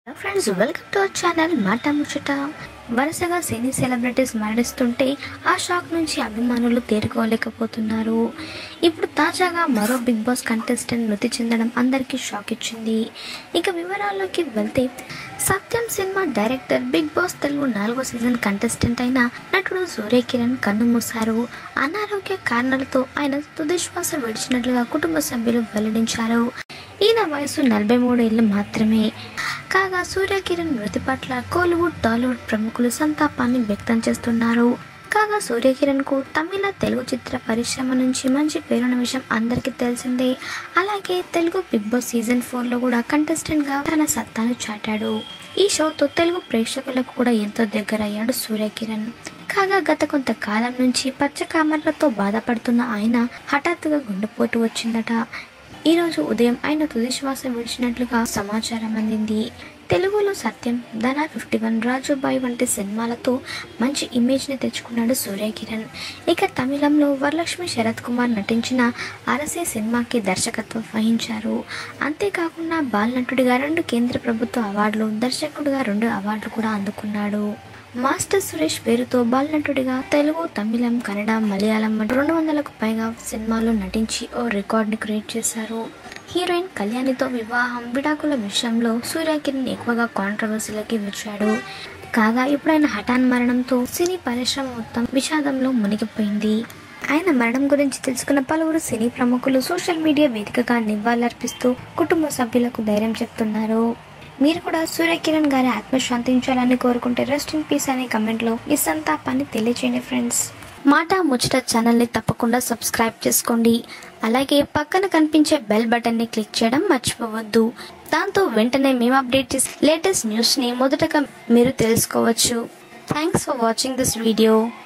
friends welcome to our channel మాట ముచ్చట వరుసగా సినీ సెలబ్రిటీస్ మరణిస్తుంటే ఆ షాక్ నుంచి అభిమానులు తేరుకోలేకపోతున్నారు ఇప్పుడు తాజాగా మరో బిగ్ బాస్ కంటెస్టెంట్ మృతి చెందడం అందరికీ షాక్ ఇచ్చింది ఇక వివరాల్లోకి వెళ్తే Satyam cinema director Bigg Boss Telugu నాలుగో సీజన్ కంటెస్టెంట్ అయిన నటుడు సూర్య కిరణ్ కన్నుమూశారు అనారోగ్య కారణాలతో ఆయన తుదిశ్వాస విడిచినట్లుగా కుటుంబ సభ్యులు వెల్లడించారు ఈయన వయసు నలభై మూడు ఏళ్ళు మాత్రమే కాగా సూర్యకిరణ్ మృతి పట్ల కోలీవుడ్ టాలీవుడ్ ప్రముఖులు సంతాపాన్ని వ్యక్తం చేస్తున్నారు కాగా సూర్యకిరణ్ కు తమిళ తెలుగు చిత్ర పరిశ్రమ నుంచి మంచి పేరున్న విషయం అందరికీ తెలిసిందే అలాగే Telugu Bigg Boss season four లో కూడా కంటెస్టెంట్ గా తన సత్తాను చాటాడు ఈ షోతో తెలుగు ప్రేక్షకులకు కూడా ఎంతో దగ్గరయ్యాడు సూర్యకిరణ్ కాగా గత కొంతకాలం నుంచి పచ్చ కామర్లతో బాధపడుతున్న ఆయన హఠాత్తుగా గుండెపోటు వచ్చిందట ఈ రోజు ఉదయం ఆయన తుది శ్వాస విడిచినట్లుగా సమాచారం అందింది తెలుగులో సత్యం ధన ఫిఫ్టీ వన్ రాజుబాయి వంటి సినిమాలతో మంచి ఇమేజ్ని తెచ్చుకున్నాడు సూర్యకిరణ్ ఇక తమిళంలో వరలక్ష్మి శరత్ కుమార్ నటించిన అరసే సినిమాకి దర్శకత్వం వహించారు అంతేకాకుండా బాలనటుడిగా రెండు కేంద్ర ప్రభుత్వ అవార్డులు దర్శకుడిగా రెండు అవార్డులు కూడా అందుకున్నాడు మాస్టర్ సురేష్ పేరుతో బాలనటుడిగా తెలుగు తమిళం కన్నడ మలయాళం వంటి రెండు వందలకు పైగా సినిమాల్లో నటించి ఓ రికార్డ్ని క్రియేట్ చేశారు హీరోయిన్ కళ్యాణితో వివాహం విడాకుల విషయంలో సూర్యకిరణ్ ఎక్కువగా కాంట్రవర్సీలకి వచ్చాడు కాగా ఇప్పుడు ఆయన హఠాన్ మరణంతో సినీ పరిశ్రమ మొత్తం విషాదంలో మునిగిపోయింది ఆయన మరణం గురించి తెలుసుకున్న పలువురు సినీ ప్రముఖులు సోషల్ మీడియా వేదికగా నివాళులర్పిస్తూ కుటుంబ సభ్యులకు ధైర్యం చెప్తున్నారు మీరు కూడా సూర్యకిరణ్ గారి ఆత్మ శాంతించాలని కోరుకుంటే రెస్ట్ ఇన్ పీస్ అనే కమెంట్లో మీ సంతాపాన్ని తెలియచేయండి ఫ్రెండ్స్ మాట ముచ్చట ఛానల్ని తప్పకుండా సబ్స్క్రైబ్ చేసుకోండి అలాగే పక్కన కనిపించే బెల్ బటన్ని క్లిక్ చేయడం మర్చిపోవద్దు దాంతో వెంటనే మేము అప్డేట్ చేసే లేటెస్ట్ న్యూస్ని మొదటగా మీరు తెలుసుకోవచ్చు thanks for watching this video